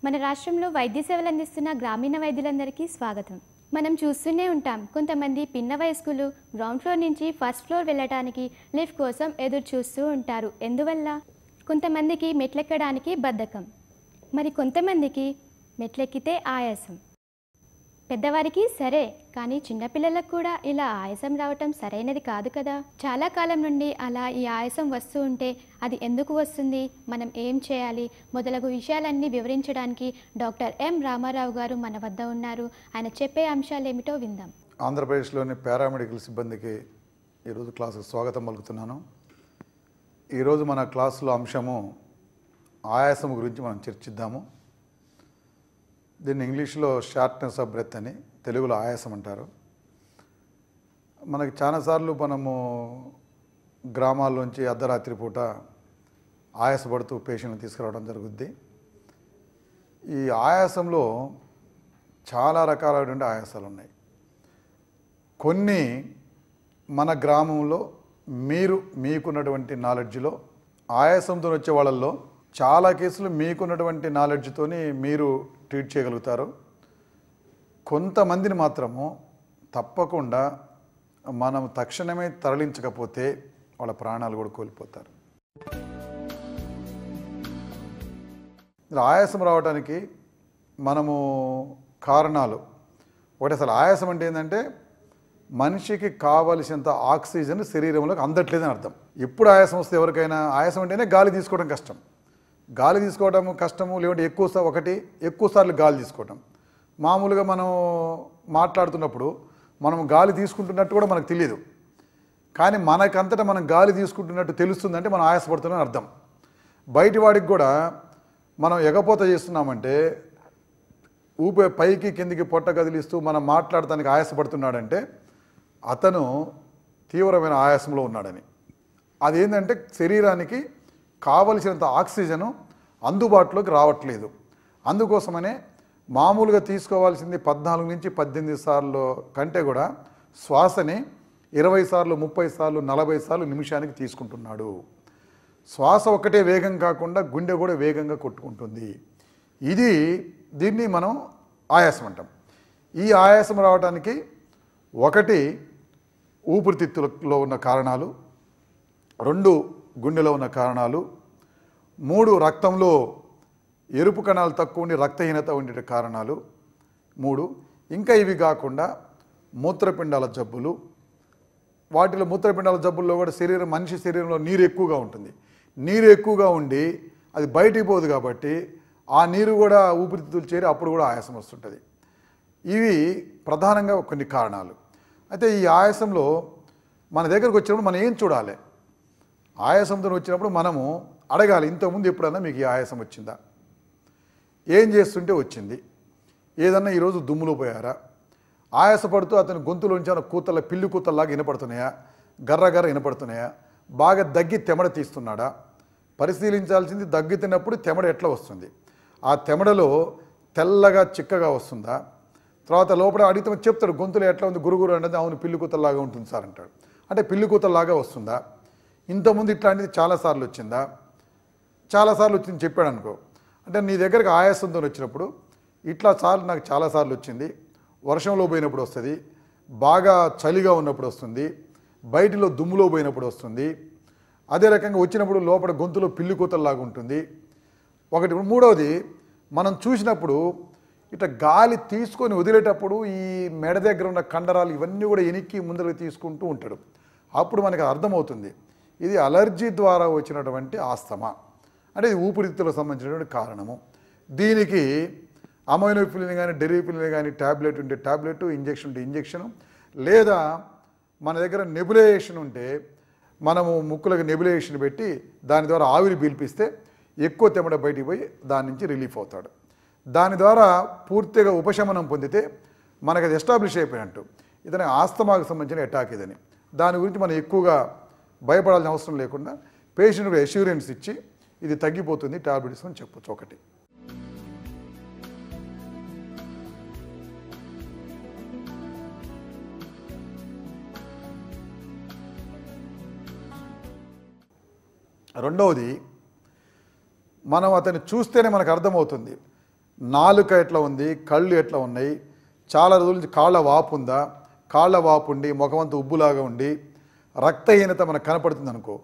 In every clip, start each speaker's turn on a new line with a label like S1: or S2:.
S1: మన రాష్ట్రంలో వైద్య సేవలు అందిస్తున్న గ్రామీణ వైద్యులందరికీ స్వాగతం మనం చూస్తూనే ఉంటాం కొంతమంది పిన్న వయస్కులు గ్రౌండ్ ఫ్లోర్ నుంచి ఫస్ట్ ఫ్లోర్ వెళ్ళటానికి లిఫ్ట్ కోసం ఎదురు చూస్తూ ఉంటారు ఎందువల్ల కొంతమందికి మెట్లెక్కడానికి బద్ధకం మరి కొంతమందికి మెట్లెక్కితే ఆయాసం పెద్దవారికి సరే కానీ చిన్నపిల్లలకు కూడా ఇలా ఆయాసం రావటం సరైనది కాదు కదా చాలా కాలం నుండి అలా ఈ ఆయాసం వస్తూ ఉంటే అది ఎందుకు వస్తుంది మనం ఏం చేయాలి మొదలగు విషయాలన్నీ వివరించడానికి డాక్టర్ ఎం రామారావు గారు మన వద్ద ఉన్నారు ఆయన చెప్పే అంశాలు ఏమిటో విందాం
S2: ఆంధ్రప్రదేశ్లోని పారామెడికల్ సిబ్బందికి ఈరోజు క్లాసుకు స్వాగతం పలుకుతున్నాను ఈరోజు మన క్లాసులో అంశము ఆయాసం గురించి మనం చర్చిద్దాము దీన్ని ఇంగ్లీష్లో షార్ట్నెస్ ఆఫ్ బ్రెత్ అని తెలుగులో ఆయాసం అంటారు మనకి చాలాసార్లు మనము గ్రామాల్లోంచి అర్ధరాత్రి పూట ఆయాసపడుతూ పేషెంట్ని తీసుకురావడం జరుగుద్ది ఈ ఆయాసంలో చాలా రకాలైనటువంటి ఆయాసాలు ఉన్నాయి కొన్ని మన గ్రామంలో మీరు మీకున్నటువంటి నాలెడ్జ్లో ఆయాసంతో వచ్చే వాళ్ళల్లో చాలా కేసులు మీకున్నటువంటి నాలెడ్జ్తోని మీరు ట్రీట్ చేయగలుగుతారు కొంతమందిని మాత్రము తప్పకుండా మనం తక్షణమే తరలించకపోతే వాళ్ళ ప్రాణాలు కూడా కోల్పోతారు ఇలా ఆయాసం రావడానికి మనము కారణాలు ఒకటి అసలు ఆయాసం అంటే ఏంటంటే మనిషికి కావలసినంత ఆక్సిజన్ శరీరంలోకి అందట్లేదని అర్థం ఎప్పుడు ఆయాసం వస్తే ఎవరికైనా ఆయాసం అంటేనే గాలి తీసుకోవడం కష్టం గాలి తీసుకోవడం కష్టము లేదంటే ఎక్కువ సా- ఒకటి ఎక్కువ సార్లు గాలి తీసుకోవడం మామూలుగా మనం మాట్లాడుతున్నప్పుడు మనం గాలి తీసుకుంటున్నట్టు కూడా మనకు తెలియదు కానీ మనకంతటా మనం గాలి తీసుకుంటున్నట్టు తెలుస్తుందంటే మనం ఆయాసపడుతున్నాం అర్థం బయటి వాడికి కూడా మనం ఎగపోత చేస్తున్నామంటే ఊపే పైకి కిందికి పొట్ట కదిలిస్తూ మనం మాట్లాడటానికి ఆయాసపడుతున్నాడంటే అతను తీవ్రమైన ఆయాసంలో ఉన్నాడని అదేంటంటే శరీరానికి కావలసినంత ఆక్సిజను అందుబాటులోకి రావట్లేదు అందుకోసమనే మామూలుగా తీసుకోవాల్సింది పద్నాలుగు నుంచి పద్దెనిమిది సార్లు కంటే కూడా శ్వాసని ఇరవై సార్లు ముప్పై సార్లు నలభై సార్లు నిమిషానికి తీసుకుంటున్నాడు శ్వాస ఒకటే వేగం కాకుండా గుండె కూడా వేగంగా కొట్టుకుంటుంది ఇది దీన్ని మనం ఆయాసం అంటాం ఈ ఆయాసం రావడానికి ఒకటి ఊపిరితిత్తులలో ఉన్న కారణాలు రెండు గుండెలో ఉన్న కారణాలు మూడు రక్తంలో ఎరుపు కణాలు తక్కువ ఉండి రక్తహీనత ఉండే కారణాలు మూడు ఇంకా ఇవి కాకుండా మూత్రపిండాల జబ్బులు వాటిలో మూత్రపిండాల జబ్బుల్లో కూడా శరీరం మనిషి శరీరంలో నీరు ఎక్కువగా ఉంటుంది నీరు ఎక్కువగా ఉండి అది బయటికి పోదు కాబట్టి ఆ నీరు కూడా ఊపిరితిత్తులు చేరి అప్పుడు కూడా ఆయాసం వస్తుంటుంది ఇవి ప్రధానంగా కొన్ని కారణాలు అయితే ఈ ఆయాసంలో మన దగ్గరకు వచ్చినప్పుడు మనం ఏం చూడాలి ఆయాసంతో వచ్చినప్పుడు మనము అడగాలి ఇంతకుముందు ఎప్పుడన్నా మీకు ఈ ఆయాసం వచ్చిందా ఏం చేస్తుంటే వచ్చింది ఏదన్నా ఈరోజు దుమ్ములో పోయారా ఆయాసపడుతూ అతని గొంతులోంచి ఏమైనా కూతల పిల్లి కూతల్లాగా వినపడుతున్నాయా గర్ర గర్ర వినపడుతున్నాయా బాగా దగ్గి తెమడ తీస్తున్నాడా పరిశీలించాల్సింది దగ్గి తిన్నప్పుడు తెమడ ఎట్లా వస్తుంది ఆ తెమడలో తెల్లగా చిక్కగా వస్తుందా తర్వాత లోపల అడిగితే చెప్తాడు గొంతులో ఎట్లా ఉంది గురుగురు అనేది అవును పిల్లి కూతల్లాగా ఉంటుంది సార్ అంటాడు అంటే పిల్లి కూతల్లాగా వస్తుందా ఇంతకుముందు ఇట్లాంటిది చాలాసార్లు వచ్చిందా చాలాసార్లు వచ్చింది చెప్పాడు అనుకో అంటే నీ దగ్గరకు ఆయాసంతో వచ్చినప్పుడు ఇట్లా సార్లు నాకు చాలాసార్లు వచ్చింది వర్షంలో పోయినప్పుడు వస్తుంది బాగా చలిగా ఉన్నప్పుడు వస్తుంది బయటిలో దుమ్ములో పోయినప్పుడు వస్తుంది అదే రకంగా వచ్చినప్పుడు లోపల గొంతులో పిల్లి కూతల్లాగా ఉంటుంది ఒకటి మూడవది మనం చూసినప్పుడు ఇట్లా గాలి తీసుకొని వదిలేటప్పుడు ఈ మెడ దగ్గర ఉన్న కండరాలు ఇవన్నీ కూడా ఎనిక్కి ముందరకు తీసుకుంటూ ఉంటాడు అప్పుడు మనకు అర్థమవుతుంది ఇది అలర్జీ ద్వారా వచ్చినటువంటి ఆస్తమా అంటే ఇది ఊపిరితిత్తులకు సంబంధించినటువంటి కారణము దీనికి అమైనోఫిలిన్ కానీ డెరిఫిలిన్ కానీ ట్యాబ్లెట్ ఉంటే ట్యాబ్లెట్ ఇంజెక్షన్ ఉంటే ఇంజెక్షన్ లేదా మన దగ్గర నెబులేషన్ ఉంటే మనము ముక్కులకు నెబులేషన్ పెట్టి దాని ద్వారా ఆవిరి పీల్పిస్తే ఎక్కువ తెమ్మడ బయటికి పోయి దాని నుంచి రిలీఫ్ అవుతాడు దాని ద్వారా పూర్తిగా ఉపశమనం పొందితే మనకు అది ఎస్టాబ్లిష్ అయిపోయినట్టు ఇతని ఆస్తమాకు సంబంధించిన అటాక్ ఇదని దాని గురించి మనం ఎక్కువగా భయపడాల్సిన అవసరం లేకుండా పేషెంట్కి అష్యూరెన్స్ ఇచ్చి ఇది తగ్గిపోతుంది టాబ్లెట్స్ అని చెప్పొచ్చు ఒకటి రెండవది మనం అతన్ని చూస్తేనే మనకు అర్థమవుతుంది నాలుక ఎట్లా ఉంది కళ్ళు ఎట్లా ఉన్నాయి చాలా రోజుల నుంచి కాళ్ళ వాపు ఉందా కాళ్ళ వాపు ఉండి ముఖమంతా ఉబ్బులాగా ఉండి రక్తహీనత మనకు కనపడుతుంది అనుకో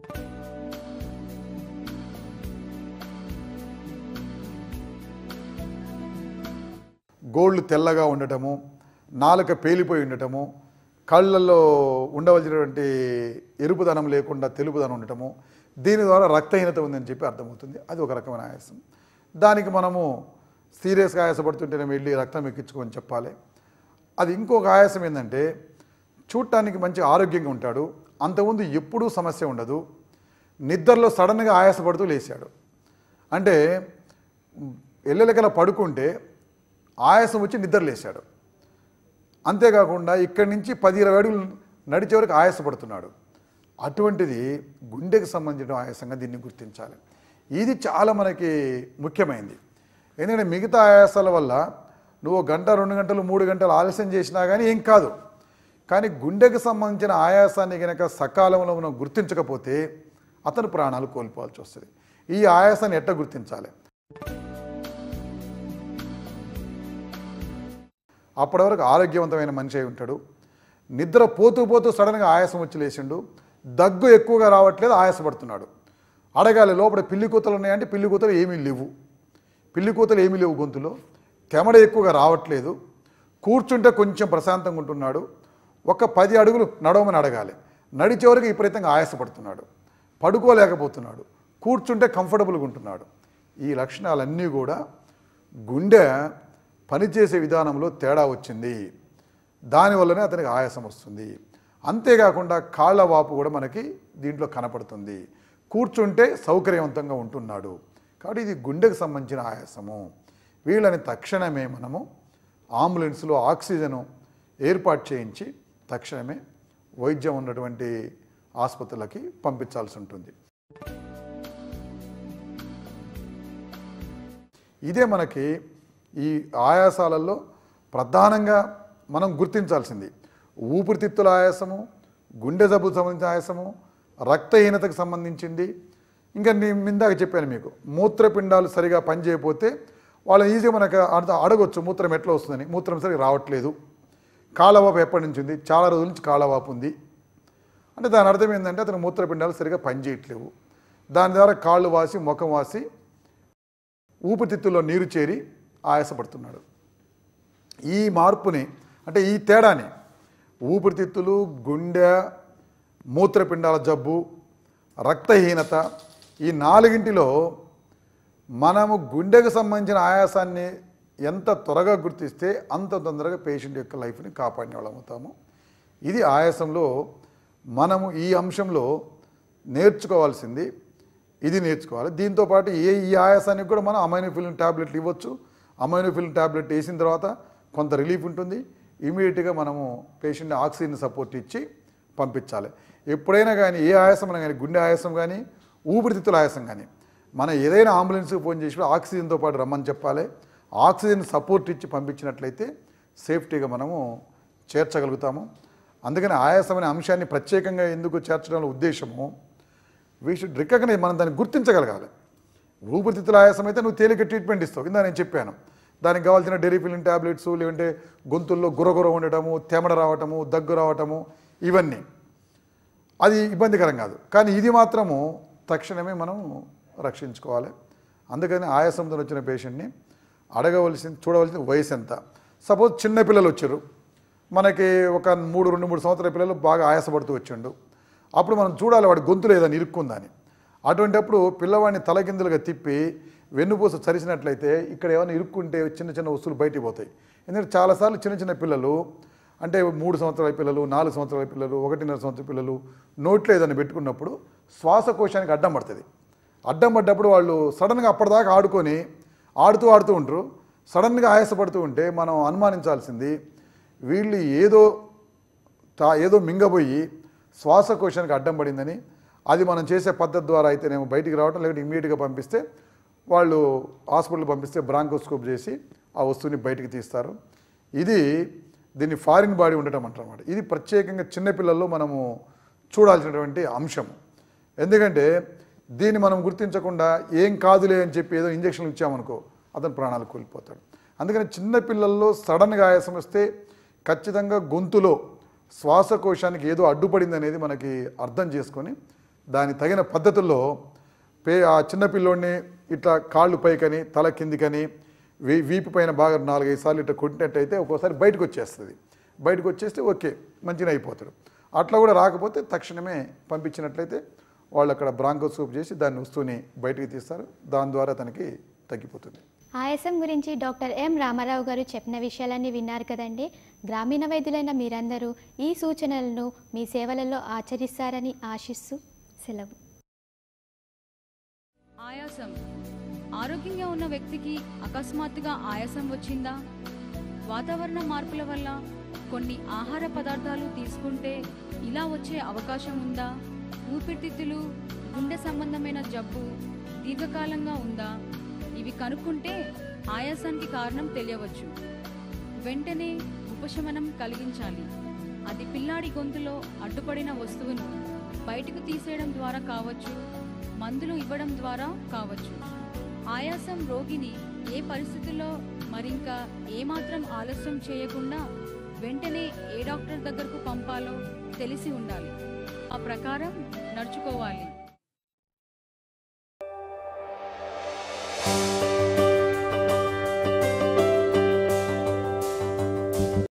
S2: గోళ్ళు తెల్లగా ఉండటము నాలుక పేలిపోయి ఉండటము కళ్ళల్లో ఉండవలసినటువంటి ఎరుపుదనం లేకుండా తెలుపుదనం ఉండటము దీని ద్వారా రక్తహీనత ఉందని చెప్పి అర్థమవుతుంది అది ఒక రకమైన ఆయాసం దానికి మనము సీరియస్గా ఆయాసపడుతుంటేనే వెళ్ళి రక్తం ఎక్కించుకొని చెప్పాలి అది ఇంకొక ఆయాసం ఏంటంటే చూడటానికి మంచి ఆరోగ్యంగా ఉంటాడు అంతకుముందు ఎప్పుడూ సమస్య ఉండదు నిద్రలో సడన్గా ఆయాసపడుతూ లేచాడు అంటే ఎల్లెలకల పడుకుంటే ఆయాసం వచ్చి నిద్ర లేచాడు అంతేకాకుండా ఇక్కడి నుంచి పది ఇరవై అడుగులు నడిచే వరకు ఆయాసపడుతున్నాడు అటువంటిది గుండెకు సంబంధించిన ఆయాసంగా దీన్ని గుర్తించాలి ఇది చాలా మనకి ముఖ్యమైనది ఎందుకంటే మిగతా ఆయాసాల వల్ల నువ్వు గంట రెండు గంటలు మూడు గంటలు ఆలస్యం చేసినా కానీ ఏం కాదు కానీ గుండెకు సంబంధించిన ఆయాసాన్ని కనుక సకాలంలో మనం గుర్తించకపోతే అతను ప్రాణాలు కోల్పోవాల్సి వస్తుంది ఈ ఆయాసాన్ని ఎట్ట గుర్తించాలి అప్పటి వరకు ఆరోగ్యవంతమైన మనిషి అయి ఉంటాడు నిద్ర పోతూ పోతూ సడన్గా ఆయాసం వచ్చి లేచిండు దగ్గు ఎక్కువగా రావట్లేదు ఆయాసపడుతున్నాడు అడగాలి లోపల పిల్లి కూతలు ఉన్నాయంటే పిల్లి కూతలు ఏమీ లేవు పిల్లి కూతలు ఏమీ లేవు గొంతులో తెమడ ఎక్కువగా రావట్లేదు కూర్చుంటే కొంచెం ప్రశాంతంగా ఉంటున్నాడు ఒక పది అడుగులు నడవమని అడగాలి నడిచే వరకు విపరీతంగా ఆయాసపడుతున్నాడు పడుకోలేకపోతున్నాడు కూర్చుంటే కంఫర్టబుల్గా ఉంటున్నాడు ఈ లక్షణాలన్నీ కూడా గుండె పనిచేసే విధానంలో తేడా వచ్చింది దానివల్లనే అతనికి ఆయాసం వస్తుంది అంతేకాకుండా కాళ్ళ వాపు కూడా మనకి దీంట్లో కనపడుతుంది కూర్చుంటే సౌకర్యవంతంగా ఉంటున్నాడు కాబట్టి ఇది గుండెకు సంబంధించిన ఆయాసము వీళ్ళని తక్షణమే మనము అంబులెన్స్లో ఆక్సిజన్ ఏర్పాటు చేయించి తక్షణమే వైద్యం ఉన్నటువంటి ఆసుపత్రులకి పంపించాల్సి ఉంటుంది ఇదే మనకి ఈ ఆయాసాలలో ప్రధానంగా మనం గుర్తించాల్సింది ఊపిరితిత్తుల ఆయాసము గుండె జబ్బుకు సంబంధించిన ఆయాసము రక్తహీనతకు సంబంధించింది ఇంకా నేను ఇందాక చెప్పాను మీకు మూత్రపిండాలు సరిగా పనిచేయకపోతే వాళ్ళని ఈజీగా మనకు అర్థం అడగొచ్చు మూత్రం ఎట్లా వస్తుందని మూత్రం సరిగా రావట్లేదు కాళ్ళవాపు ఎప్పటి నుంచి ఉంది చాలా రోజుల నుంచి కాళ్ళవాపు ఉంది అంటే దాని అర్థం ఏంటంటే అతని మూత్రపిండాలు సరిగా పనిచేయట్లేవు దాని ద్వారా కాళ్ళు వాసి ముఖం వాసి ఊపిరితిత్తుల్లో నీరు చేరి ఆయాసపడుతున్నాడు ఈ మార్పుని అంటే ఈ తేడాని ఊపిరితిత్తులు గుండె మూత్రపిండాల జబ్బు రక్తహీనత ఈ నాలుగింటిలో మనము గుండెకు సంబంధించిన ఆయాసాన్ని ఎంత త్వరగా గుర్తిస్తే అంత తొందరగా పేషెంట్ యొక్క లైఫ్ని కాపాడిన వాళ్ళం అవుతాము ఇది ఆయాసంలో మనము ఈ అంశంలో నేర్చుకోవాల్సింది ఇది నేర్చుకోవాలి దీంతోపాటు ఏ ఈ ఆయాసానికి కూడా మనం అమైనోఫిలిన్ ట్యాబ్లెట్లు ఇవ్వచ్చు అమైనోఫిలిన్ ట్యాబ్లెట్ వేసిన తర్వాత కొంత రిలీఫ్ ఉంటుంది ఇమీడియట్గా మనము పేషెంట్ని ఆక్సిజన్ సపోర్ట్ ఇచ్చి పంపించాలి ఎప్పుడైనా కానీ ఏ ఆయాసం కానీ గుండె ఆయాసం కానీ ఊపిరితిత్తుల ఆయాసం కానీ మనం ఏదైనా అంబులెన్స్కి ఫోన్ చేసి ఆక్సిజన్తో పాటు రమ్మని చెప్పాలి ఆక్సిజన్ సపోర్ట్ ఇచ్చి పంపించినట్లయితే సేఫ్టీగా మనము చేర్చగలుగుతాము అందుకని ఆయాసం అనే అంశాన్ని ప్రత్యేకంగా ఎందుకు చేర్చడంలో ఉద్దేశము వీ షుడ్ రికగ్నైజ్ మనం దాన్ని గుర్తించగలగాలి ఊపిరితిత్తుల ఆయాసం అయితే నువ్వు తేలిక ట్రీట్మెంట్ ఇస్తావు కింద నేను చెప్పాను దానికి కావాల్సిన డెరిఫిలిన్ ట్యాబ్లెట్స్ లేదంటే గొంతుల్లో గురగుర ఉండటము తెమడ రావటము దగ్గు రావటము ఇవన్నీ అది ఇబ్బందికరం కాదు కానీ ఇది మాత్రము తక్షణమే మనం రక్షించుకోవాలి అందుకని ఆయాసంతో వచ్చిన పేషెంట్ని అడగవలసిన చూడవలసిన వయసు ఎంత సపోజ్ చిన్న పిల్లలు వచ్చారు మనకి ఒక మూడు రెండు మూడు సంవత్సరాల పిల్లలు బాగా ఆయాసపడుతూ వచ్చిండు అప్పుడు మనం చూడాలి వాడి గొంతులో ఏదైనా ఇరుక్కుందని అటువంటప్పుడు పిల్లవాడిని తలకిందులుగా తిప్పి వెన్నుపూస చరిచినట్లయితే ఇక్కడ ఏమైనా ఇరుక్కుంటే చిన్న చిన్న వస్తువులు బయటికి పోతాయి ఎందుకంటే చాలాసార్లు చిన్న చిన్న పిల్లలు అంటే మూడు సంవత్సరాల పిల్లలు నాలుగు సంవత్సరాల పిల్లలు ఒకటిన్నర సంవత్సరాల పిల్లలు నోట్లో ఏదైనా పెట్టుకున్నప్పుడు శ్వాసకోశానికి అడ్డం పడుతుంది అడ్డం పడ్డప్పుడు వాళ్ళు సడన్గా అప్పటిదాకా ఆడుకొని ఆడుతూ ఆడుతూ ఉంటారు సడన్గా ఆయాసపడుతూ ఉంటే మనం అనుమానించాల్సింది వీళ్ళు ఏదో తా ఏదో మింగబోయి శ్వాసకోశానికి అడ్డం పడిందని అది మనం చేసే పద్ధతి ద్వారా అయితేనేమో బయటికి రావటం లేకపోతే ఇమీడియట్గా పంపిస్తే వాళ్ళు హాస్పిటల్ పంపిస్తే బ్రాంకోస్కోప్ చేసి ఆ వస్తువుని బయటికి తీస్తారు ఇది దీన్ని ఫారిన్ బాడీ ఉండటం అంటారన్నమాట ఇది ప్రత్యేకంగా చిన్నపిల్లల్లో మనము చూడాల్సినటువంటి అంశం ఎందుకంటే దీన్ని మనం గుర్తించకుండా ఏం కాదులే అని చెప్పి ఏదో ఇంజక్షన్లు ఇచ్చామనుకో అతను ప్రాణాలు కోల్పోతాడు అందుకని చిన్న పిల్లల్లో సడన్గా ఆయాసం వస్తే ఖచ్చితంగా గొంతులో శ్వాసకోశానికి ఏదో అడ్డుపడింది అనేది మనకి అర్థం చేసుకొని దాని తగిన పద్ధతుల్లో పే ఆ చిన్న పిల్లోడిని ఇట్లా కాళ్ళు పైకని తల కిందికని వీ వీపు పైన బాగా నాలుగైదు సార్లు ఇట్లా కొట్టినట్టయితే ఒక్కోసారి బయటకు వచ్చేస్తుంది బయటకు వచ్చేస్తే ఓకే మంచిగా అయిపోతాడు అట్లా కూడా రాకపోతే తక్షణమే పంపించినట్లయితే వాళ్ళు అక్కడ బ్రాంకోస్కోప్ చేసి దాన్ని వస్తువుని బయటికి తీస్తారు దాని ద్వారా తనకి తగ్గిపోతుంది
S1: ఆయాసం గురించి డాక్టర్ ఎం రామారావు గారు చెప్పిన విషయాలన్నీ విన్నారు కదండి గ్రామీణ వైద్యులైన మీరందరూ ఈ సూచనలను మీ సేవలలో ఆచరిస్తారని ఆశిస్తూ సెలవు
S3: ఆయాసం ఆరోగ్యంగా ఉన్న వ్యక్తికి అకస్మాత్తుగా ఆయాసం వచ్చిందా వాతావరణ మార్పుల వల్ల కొన్ని ఆహార పదార్థాలు తీసుకుంటే ఇలా వచ్చే అవకాశం ఉందా ఊపిరితిత్తులు గుండె సంబంధమైన జబ్బు దీర్ఘకాలంగా ఉందా ఇవి కనుక్కుంటే ఆయాసానికి కారణం తెలియవచ్చు వెంటనే ఉపశమనం కలిగించాలి అది పిల్లాడి గొంతులో అడ్డుపడిన వస్తువును బయటకు తీసేయడం ద్వారా కావచ్చు మందులు ఇవ్వడం ద్వారా కావచ్చు ఆయాసం రోగిని ఏ పరిస్థితుల్లో మరింకా ఏమాత్రం ఆలస్యం చేయకుండా వెంటనే ఏ డాక్టర్ దగ్గరకు పంపాలో తెలిసి ఉండాలి ఆ ప్రకారం నడుచుకోవాలి